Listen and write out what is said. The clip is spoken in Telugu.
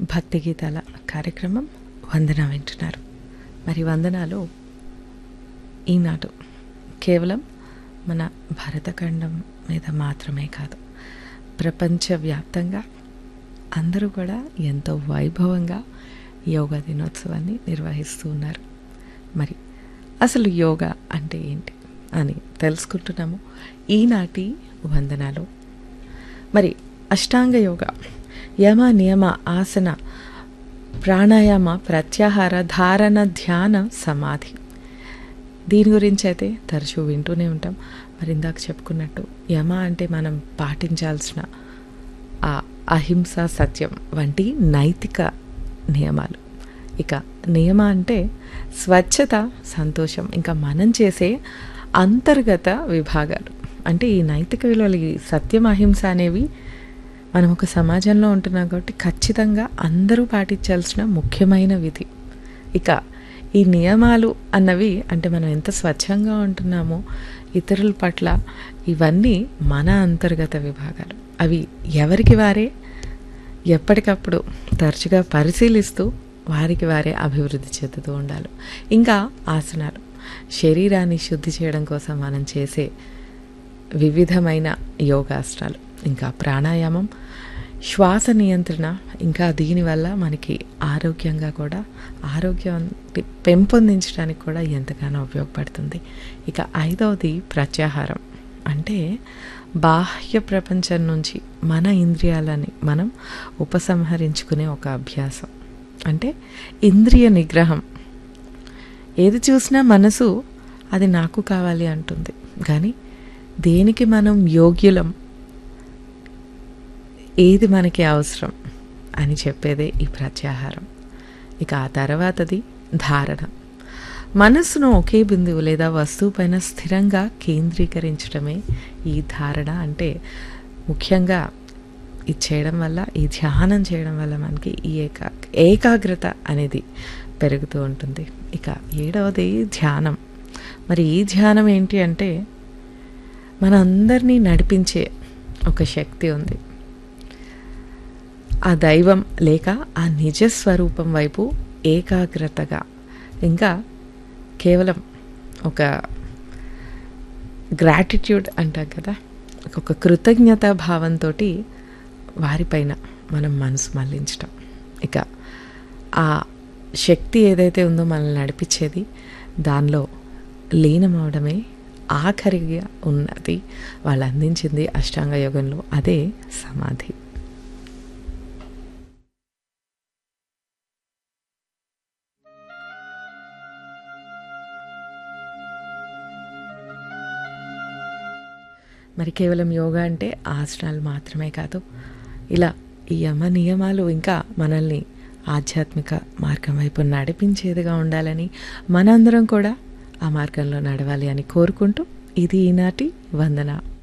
భక్తి గీతాల కార్యక్రమం వందన వింటున్నారు మరి వందనాలు ఈనాడు కేవలం మన భరతఖండం మీద మాత్రమే కాదు ప్రపంచవ్యాప్తంగా అందరూ కూడా ఎంతో వైభవంగా యోగా దినోత్సవాన్ని నిర్వహిస్తూ ఉన్నారు మరి అసలు యోగా అంటే ఏంటి అని తెలుసుకుంటున్నాము ఈనాటి వందనాలు మరి అష్టాంగ యోగా యమ నియమ ఆసన ప్రాణాయామ ప్రత్యాహార ధారణ ధ్యాన సమాధి దీని గురించి అయితే తరచూ వింటూనే ఉంటాం మరి ఇందాక చెప్పుకున్నట్టు యమ అంటే మనం పాటించాల్సిన ఆ అహింస సత్యం వంటి నైతిక నియమాలు ఇక నియమ అంటే స్వచ్ఛత సంతోషం ఇంకా మనం చేసే అంతర్గత విభాగాలు అంటే ఈ నైతిక విలువలు ఈ సత్యం అహింస అనేవి మనం ఒక సమాజంలో ఉంటున్నాం కాబట్టి ఖచ్చితంగా అందరూ పాటించాల్సిన ముఖ్యమైన విధి ఇక ఈ నియమాలు అన్నవి అంటే మనం ఎంత స్వచ్ఛంగా ఉంటున్నామో ఇతరుల పట్ల ఇవన్నీ మన అంతర్గత విభాగాలు అవి ఎవరికి వారే ఎప్పటికప్పుడు తరచుగా పరిశీలిస్తూ వారికి వారే అభివృద్ధి చెందుతూ ఉండాలి ఇంకా ఆసనాలు శరీరాన్ని శుద్ధి చేయడం కోసం మనం చేసే వివిధమైన యోగాసనాలు ఇంకా ప్రాణాయామం శ్వాస నియంత్రణ ఇంకా దీనివల్ల మనకి ఆరోగ్యంగా కూడా ఆరోగ్యం పెంపొందించడానికి కూడా ఎంతగానో ఉపయోగపడుతుంది ఇక ఐదవది ప్రత్యాహారం అంటే బాహ్య ప్రపంచం నుంచి మన ఇంద్రియాలని మనం ఉపసంహరించుకునే ఒక అభ్యాసం అంటే ఇంద్రియ నిగ్రహం ఏది చూసినా మనసు అది నాకు కావాలి అంటుంది కానీ దేనికి మనం యోగ్యులం ఏది మనకి అవసరం అని చెప్పేదే ఈ ప్రత్యాహారం ఇక ఆ తర్వాతది ధారణ మనస్సును ఒకే బిందువు లేదా వస్తువు పైన స్థిరంగా కేంద్రీకరించడమే ఈ ధారణ అంటే ముఖ్యంగా ఇది చేయడం వల్ల ఈ ధ్యానం చేయడం వల్ల మనకి ఈ ఏకా ఏకాగ్రత అనేది పెరుగుతూ ఉంటుంది ఇక ఏడవది ధ్యానం మరి ఈ ధ్యానం ఏంటి అంటే మనందరినీ నడిపించే ఒక శక్తి ఉంది ఆ దైవం లేక ఆ నిజస్వరూపం వైపు ఏకాగ్రతగా ఇంకా కేవలం ఒక గ్రాటిట్యూడ్ అంటాం కదా ఒక కృతజ్ఞతా భావంతో వారిపైన మనం మనసు మళ్లించటం ఇక ఆ శక్తి ఏదైతే ఉందో మనల్ని నడిపించేది దానిలో లీనమవడమే ఆఖరిగా ఉన్నది వాళ్ళు అందించింది అష్టాంగ యోగంలో అదే సమాధి మరి కేవలం యోగా అంటే ఆసనాలు మాత్రమే కాదు ఇలా ఈ యమ నియమాలు ఇంకా మనల్ని ఆధ్యాత్మిక మార్గం వైపు నడిపించేదిగా ఉండాలని మనందరం కూడా ఆ మార్గంలో నడవాలి అని కోరుకుంటూ ఇది ఈనాటి వందన